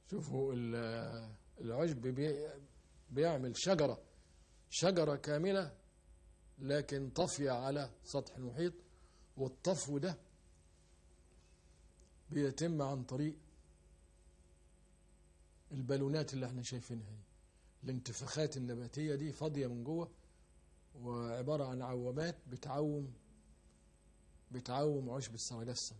شوفوا ال- العشب بي- بيعمل شجرة شجرة كاملة لكن طافية على سطح المحيط والطفو ده بيتم عن طريق البالونات اللي احنا شايفينها دي الانتفاخات النباتية دي فاضية من جوه وعبارة عن عوامات بتعوم بتعوم عشب السرجسم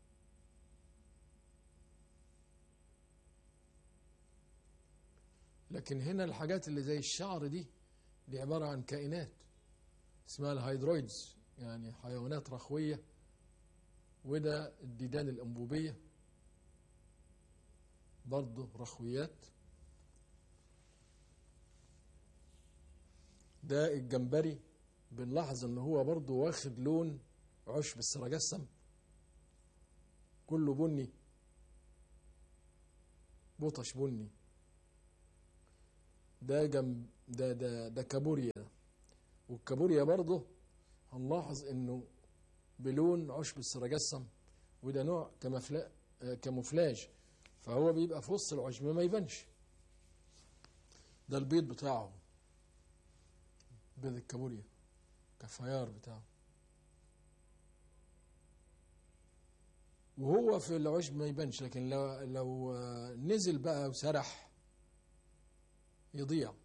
لكن هنا الحاجات اللي زي الشعر دي دي عبارة عن كائنات اسمها الهيدرويدز يعني حيوانات رخوية وده الديدان الأنبوبية برضه رخويات ده الجمبري بنلاحظ ان هو برضه واخد لون عشب السرجسم كله بني بطش بني ده جنب ده ده ده كابوريا والكابوريا برضه هنلاحظ انه بلون عشب السرجسم وده نوع كمفلا آه، كاموفلاج فهو بيبقى في وسط العشب ما يبانش ده البيض بتاعه بيض الكابوريا كفيار بتاعه وهو في العشب ما يبانش لكن لو لو آه، نزل بقى وسرح يضيع